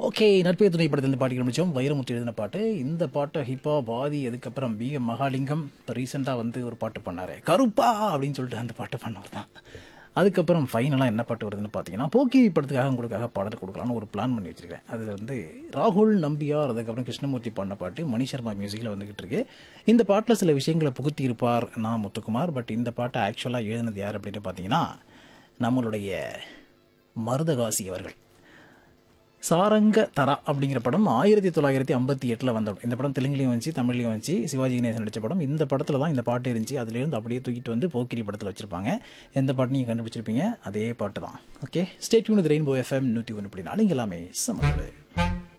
okay நட்பே துணை படத்தில் பாடி முடிச்சோம் வைரமுத்து எழுதின பாட்டு இந்த பாட்டை ஹிப்பா பாதி அதுக்கப்புறம் பி எம் மகாலிங்கம் இப்போ ரீசெண்டாக வந்து ஒரு பாட்டு பண்ணார் கருப்பா அப்படின்னு சொல்லிட்டு அந்த பாட்டு பண்ணவர் தான் அதுக்கப்புறம் ஃபைனலாக என்ன பாட்டு வருதுன்னு பார்த்தீங்கன்னா போக்கி படத்துக்காக உங்களுக்காக பாடல் கொடுக்கலான்னு ஒரு பிளான் பண்ணி வச்சிருக்கேன் அது வந்து ராகுல் நம்பியார் அதுக்கப்புறம் கிருஷ்ணமூர்த்தி பாடின பாட்டு மணி சர்மா மியூசிக்கில் வந்துகிட்டு இருக்கு இந்த பாட்டில் சில விஷயங்களை புகுத்தி இருப்பார் நான் முத்துக்குமார் பட் இந்த பாட்டை ஆக்சுவலாக எழுதினது யார் அப்படின்னு பார்த்தீங்கன்னா நம்மளுடைய மருதகாசி அவர்கள் சாரங்க தரா அப்படிங்கிற படம் ஆயிரத்தி தொள்ளாயிரத்தி ஐம்பத்தி எட்டில் வந்த படம் இந்த படம் தெலுங்குலையும் வந்துச்சு தமிழ்லையும் வந்துச்சு சிவாஜி கணேசன் நடித்த படம் இந்த படத்தில் தான் இந்த பாட்டு இருந்துச்சு அதுலேருந்து அப்படியே தூக்கிட்டு வந்து போக்கிரி படத்தில் வச்சுருப்பாங்க எந்த பாட்டு நீங்கள் கண்டுபிடிச்சிருப்பீங்க அதே பாட்டு தான் okay state unit rainbow FM நூற்றி ஒன்று அப்படி நாளைங்க எல்லாமே சமத்து